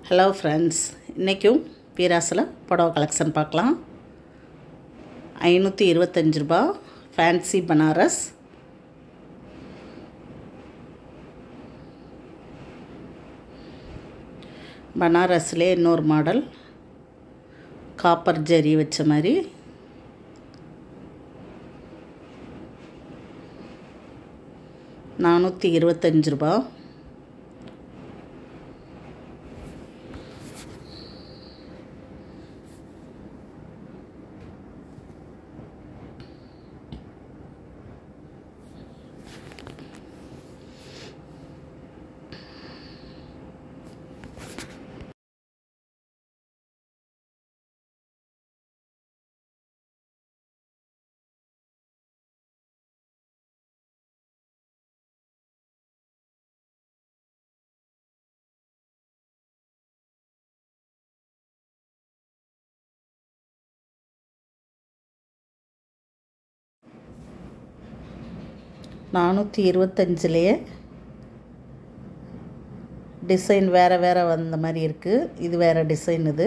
hello friends இன்றைக்கும் வீராஸில் புடவை collection பார்க்கலாம் ஐநூற்றி இருபத்தஞ்சி ரூபா ஃபேன்சி பனாரஸ் பனாரஸ்லேயே இன்னொரு மாடல் காப்பர் ஜரி வச்ச மாதிரி நானூற்றி இருபத்தஞ்சி ரூபா நானூற்றி இருபத்தஞ்சிலேயே டிசைன் வேறு வேறு வந்த மாதிரி இருக்குது இது வேறு டிசைன் இது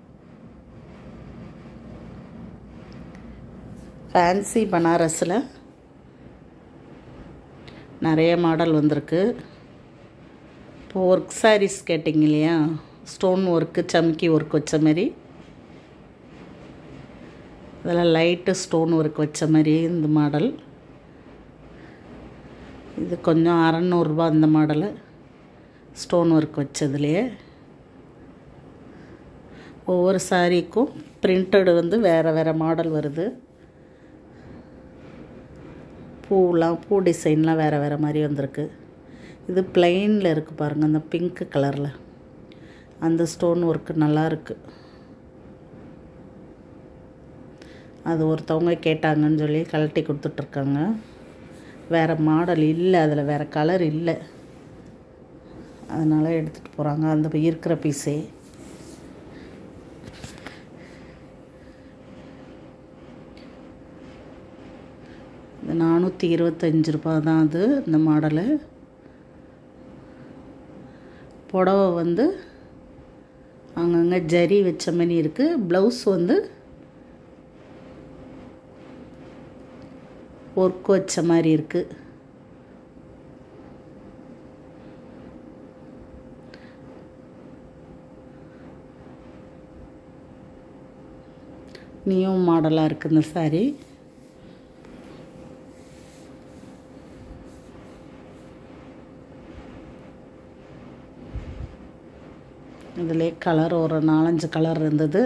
ஃபேன்சி பனாரஸில் நிறைய மாடல் வந்திருக்கு இப்போ ஒர்க் சாரீஸ் கேட்டிங்க இல்லையா ஸ்டோன் ஒர்க்கு சம்கி ஒர்க் வச்ச மாதிரி அதில் லைட்டு ஸ்டோன் ஒர்க் வச்ச மாதிரி இந்த மாடல் இது கொஞ்சம் அறநூறுபா இந்த மாடலு ஸ்டோன் ஒர்க் வச்சதுலையே ஒவ்வொரு சாரீக்கும் பிரிண்டடு வந்து வேறு வேறு மாடல் வருது பூலாம் பூ டிசைன்லாம் வேறு வேறு மாதிரி வந்திருக்கு இது பிளெயினில் இருக்குது பாருங்கள் அந்த பிங்க் கலரில் அந்த ஸ்டோன் ஒர்க்கு நல்லா இருக்குது அது ஒருத்தவங்க கேட்டாங்கன்னு சொல்லி கழட்டி கொடுத்துட்ருக்காங்க வேறு மாடல் இல்லை அதில் வேறு கலர் இல்லை அதனால் எடுத்துகிட்டு போகிறாங்க அந்த இருக்கிற பீஸே இது நானூற்றி இருபத்தஞ்சி ரூபா தான் அது இந்த மாடலு புடவை வந்து அங்கங்கே ஜரி வச்ச மாதிரி இருக்குது ப்ளவுஸ் வந்து ஒர்க் வச்ச மாதிரி இருக்குது நியூ மாடலாக இருக்குது இந்த சாரீ இதிலே கலர் ஒரு நாலஞ்சு கலர் இருந்தது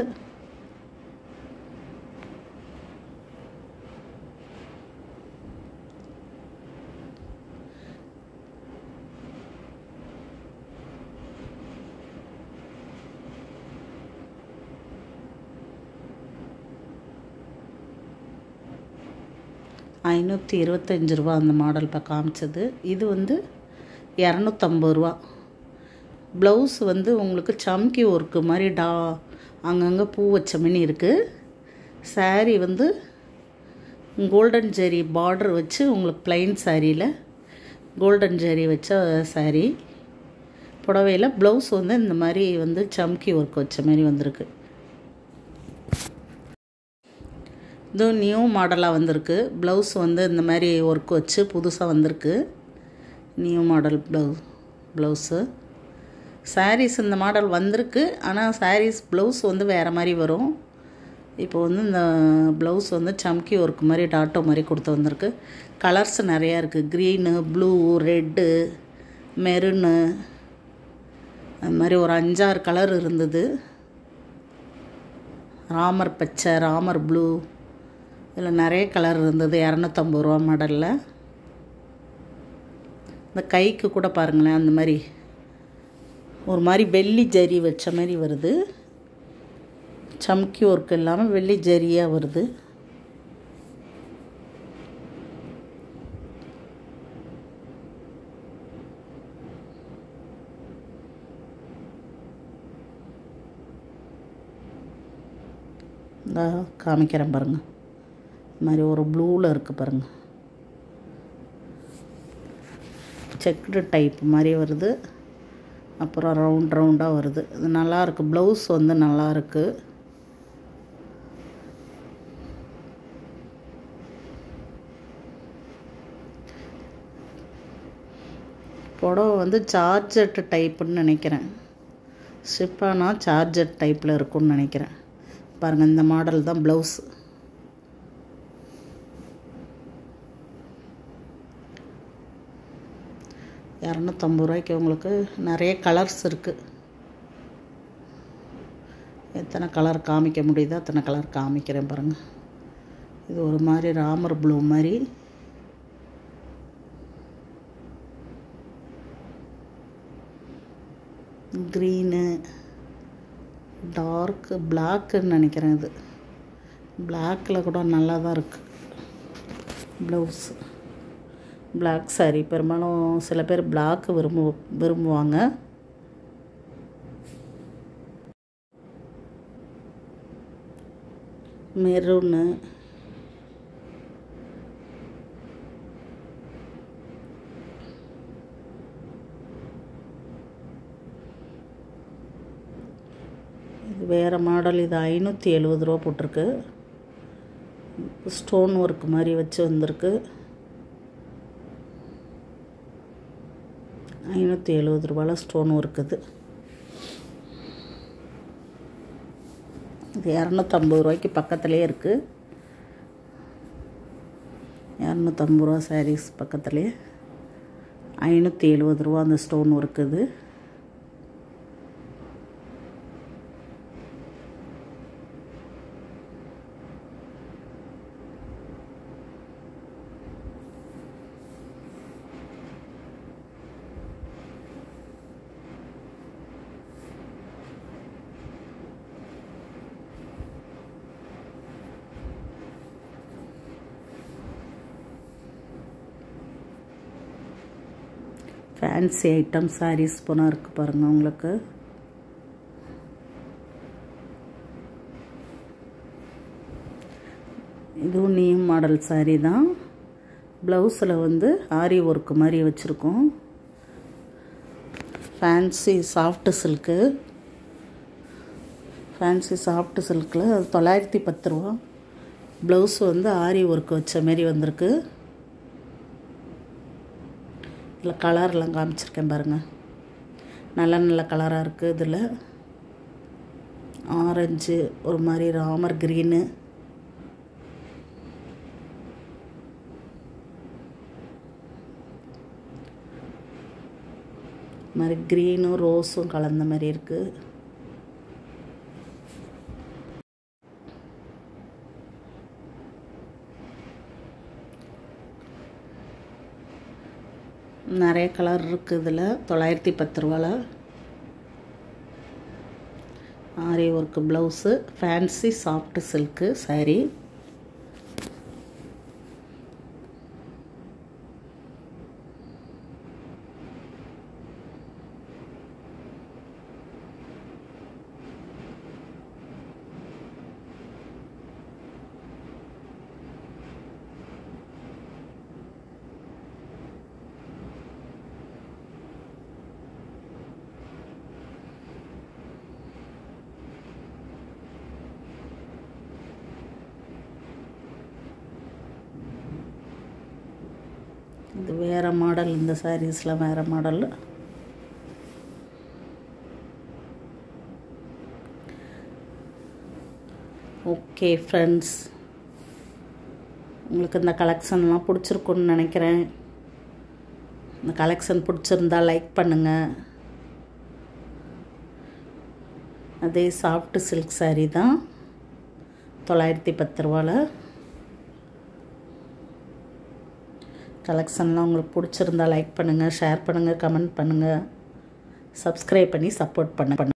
ஐநூற்றி இருபத்தஞ்சி ரூபா அந்த மாடல் இப்போ காமிச்சது இது வந்து இரநூத்தம்பது ரூபா ப்ளவுஸ் வந்து உங்களுக்கு சம்கி ஒர்க்கு மாதிரி டா அங்கங்கே பூ வச்ச மணி இருக்குது சாரீ வந்து கோல்டன் ஜெரி பார்டர் வச்சு உங்களுக்கு ப்ளைன் சாரியில் கோல்டன் ஜெரி வச்ச சாரீ புடவையில் ப்ளவுஸ் வந்து இந்த மாதிரி வந்து சம்கி ஒர்க் வச்ச மாதிரி வந்திருக்கு இதுவும் நியூ மாடலாக வந்திருக்கு ப்ளவுஸ் வந்து இந்த மாதிரி ஒர்க் வச்சு புதுசாக வந்திருக்கு நியூ மாடல் ப்ளவு ப்ளவுஸு சாரீஸ் இந்த மாடல் வந்திருக்கு ஆனால் சாரீஸ் ப்ளவுஸ் வந்து வேறு மாதிரி வரும் இப்போ வந்து இந்த ப்ளவுஸ் வந்து சம்கி ஒர்க் மாதிரி டாட்டோ மாதிரி கொடுத்து வந்திருக்கு கலர்ஸ் நிறையா இருக்குது க்ரீனு ப்ளூ ரெட்டு மெருனு அது மாதிரி ஒரு அஞ்சாறு கலர் இருந்தது ராமர் பச்சை ராமர் ப்ளூ இதில் நிறைய கலர் இருந்தது இரநூத்தம்பது ரூபா மாடலில் இந்த கைக்கு கூட பாருங்களேன் அந்த மாதிரி ஒரு மாதிரி வெள்ளி ஜரி வச்ச மாதிரி வருது சம்கி ஒர்க் இல்லாமல் வெள்ளி ஜரியாக வருது இந்த காமிக்கிறேன் பாருங்கள் இது மாதிரி ஒரு ப்ளூவில் இருக்குது பாருங்கள் செக்குடு டைப் மாதிரி வருது அப்புறம் ரவுண்ட் ரவுண்டாக வருது இது நல்லாயிருக்கு ப்ளவுஸ் வந்து நல்லாயிருக்கு புடவை வந்து சார்ஜட் டைப்புன்னு நினைக்கிறேன் ஷிப்பானா சார்ஜட் டைப்பில் இருக்கும்னு நினைக்கிறேன் பாருங்கள் இந்த மாடல் தான் ப்ளவுஸ் இரநூத்தம்பது ரூபாய்க்கு உங்களுக்கு நிறைய கலர்ஸ் இருக்குது எத்தனை கலர் காமிக்க முடியுதோ அத்தனை கலர் காமிக்கிறேன் பாருங்கள் இது ஒரு மாதிரி ராமர் ப்ளூ மாதிரி க்ரீனு டார்க்கு பிளாக்குன்னு நினைக்கிறேன் இது பிளாக்கில் கூட நல்லா தான் இருக்குது ப்ளவுஸ் பிளாக் சாரி பெரும்பாலும் சில பேர் பிளாக் விரும்பு விரும்புவாங்க மெரூனு இது வேறு மாடல் இது ஐநூற்றி எழுபது ரூபா போட்டிருக்கு ஸ்டோன் ஒர்க் மாதிரி வச்சு வந்திருக்கு ஐநூற்றி எழுபது ரூபாயில் ஸ்டோன் ஒர்க் இது இது இரநூத்தம்பது ரூபாய்க்கு பக்கத்துலேயே இருக்குது இரநூத்தம்பது ரூபா சாரீஸ் பக்கத்துலேயே ஐநூற்றி எழுபது ரூபா அந்த ஸ்டோன் ஒர்க் இது ஃபேன்சி ஐட்டம் சாரீஸ் போனால் இருக்குது பாருங்கள் உங்களுக்கு இதுவும் நியூ மாடல் சாரீ தான் ப்ளவுஸில் வந்து ஆரி ஒர்க் மாதிரி வச்சுருக்கோம் fancy soft silk fancy soft சில்கில் அது தொள்ளாயிரத்தி பத்து ரூபா ப்ளவுஸ் வந்து ஆரி ஒர்க் வச்ச மாரி வந்திருக்கு இதில் கலர்லாம் காமிச்சிருக்கேன் பாருங்கள் நல்ல நல்ல கலராக இருக்குது இதில் ஆரஞ்சு ஒரு மாதிரி ராமர் க்ரீனு மாதிரி க்ரீனும் ரோஸும் கலந்த மாதிரி இருக்குது நிறைய கலர் இருக்குது இதில் தொள்ளாயிரத்தி பத்து ரூபாவில் aari work blouse fancy soft silk saree இது வேறு மாடல் இந்த சாரீஸில் வேறு மாடல் ஓகே ஃப்ரெண்ட்ஸ் உங்களுக்கு இந்த கலெக்ஷன்லாம் பிடிச்சிருக்குன்னு நினைக்கிறேன் இந்த கலெக்ஷன் பிடிச்சிருந்தா லைக் பண்ணுங்கள் அதே சாஃப்ட் சில்க் சாரீ தான் தொள்ளாயிரத்தி பத்து ரூபாவில் கலெக்ஷன்லாம் உங்களுக்கு பிடிச்சிருந்தா லைக் பண்ணுங்கள் ஷேர் பண்ணுங்கள் கமெண்ட் பண்ணுங்கள் சப்ஸ்கிரைப் பண்ணி சப்போர்ட் பண்ண பண்ணுங்கள்